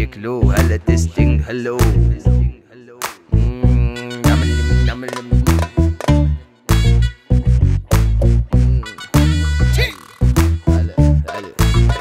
تشيك لو هلا تيستينج هلو مم، نعمل نعمل هلا هلا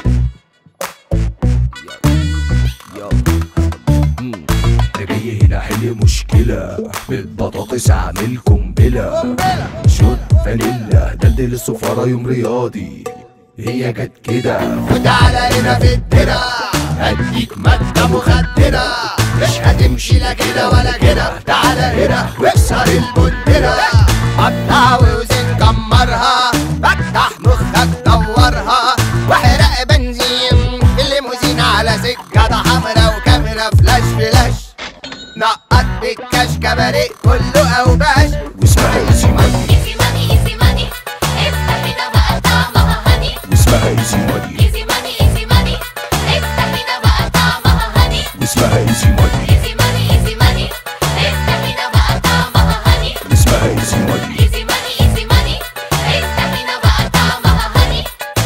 يو مم. انا جاي هنا احل مشكلة بالبطاطس اعمل قنبلة شوت فانيلا دلدل السفارة يوم رياضي هي جت كده وتعالى هنا في الدرة هديك مادة مخدرة مش هتمشي لا كده ولا كده تعالى هنا واكسر البندرة قطع وزن كمرها فتح مخك دورها واحرق بنزين في الليموزين على سكة حمرا وكاميرا فلاش فلاش نقط بالكاش كباريه كله اوباش واسمها ايزي ماني Easy money, easy money. افتح هنا بقى طعمها هني. واسمها ايزي ماني Easy money, easy money. افتح هنا بقى طعمها هني. واسمها ايزي ماني Easy money, easy money. افتح هنا بقى طعمها هني. واسمها ايزي ماني Easy money, easy money. افتح هنا بقى طعمها هني.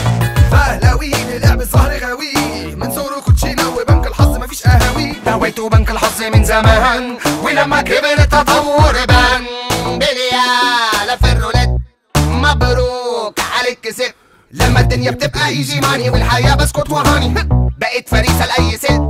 فهلاوي لعب الظهر غاوي من صغره كوتشينة وبنك الحظ مفيش قهاوي نويته بنك الحظ من زمان ولما كبر التطور بان بليالة في الرولات مبروك عليك كسبت لما الدنيا بتبقى ايزي ماني والحياة بسكت وهاني بقيت فريسة لأي ست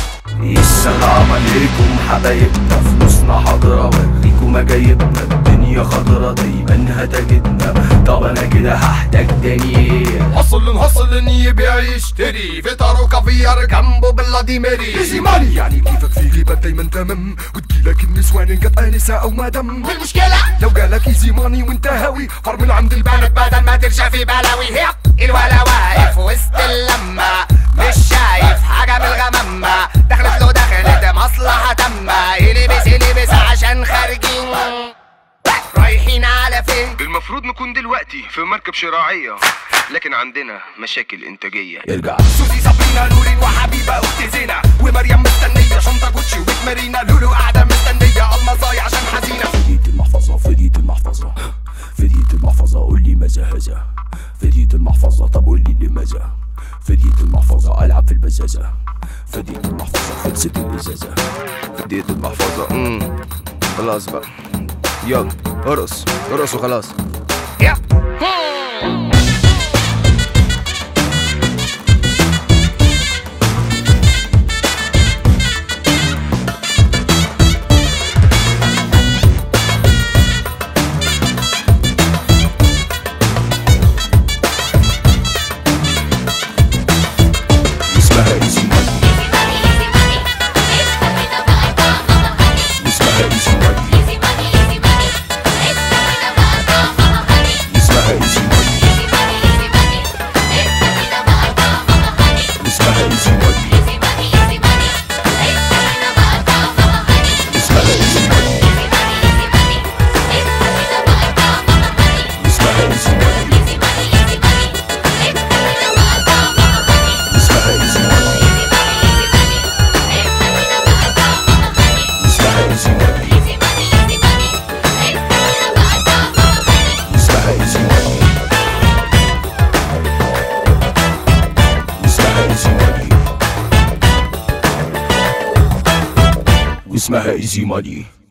السلام عليكم حبايبنا فلوسنا حاضرة وريكم مجايبنا الدنيا خضرة دايما هتجدنا طب انا كده هحتاج دانيال حصل نحصل ان يبيع يشتري فطار وكافيار جنبه بلادي ميري ايزي ماني يعني كيفك في جيبك دايما تمام وتجيلك النسوان ان جت انسة او مدام والمشكلة لو جالك ايزي ماني وانت هاوي فرمل عند البلد بدل ما ترجع في بلاوي هي الولا واقف وسط اللمة مش شايف حاجة من الغمامة دخلت له دخلت مصلحة تامة يلبس يلبس عشان خارجين رايحين على فين المفروض نكون دلوقتي في مركب شراعية لكن عندنا مشاكل إنتاجية ارجع سوزي صابرينا نورين وحبيبة اخت زينة ومريم مستنية شنطة جوتشي ومارينا لولو قاعدة مستنية المصايا عشان حزينة فديت المحفظة فديت المحفظة فديت المحفظة قول لي ماذا هذا فديت المحفظة طب قول لي لماذا فديت المحفظة ألعب في البزازة فديت المحفظة خلصت الإزازة اديت المحفظة امم خلاص بقى يلا ارقص ارقص وخلاص اسمها ايزي ماني Easy money, easy money. افتح هنا بقى طعمها هني. اسمها ايزي ماني Easy money, easy money. افتح هنا بقى طعمها هني. اسمها ايزي ماني Easy money, easy money. افتح هنا بقى طعمها هني. اسمها ايزي ماني Easy money, easy money. افتح هنا بقى طعمها هني. اسمها ايزي ماني Easy money, easy money. افتح هنا بقى طعمها هني. اسمها ايزي ماني Easy money, easy money. افتح هنا بقى طعمها هني. اسمها ايزي ماني Easy money, easy money. افتح هنا بقى طعمها هني. اسمها ايزي ماني اسمها ايزي ماني واسمها ايزي ماني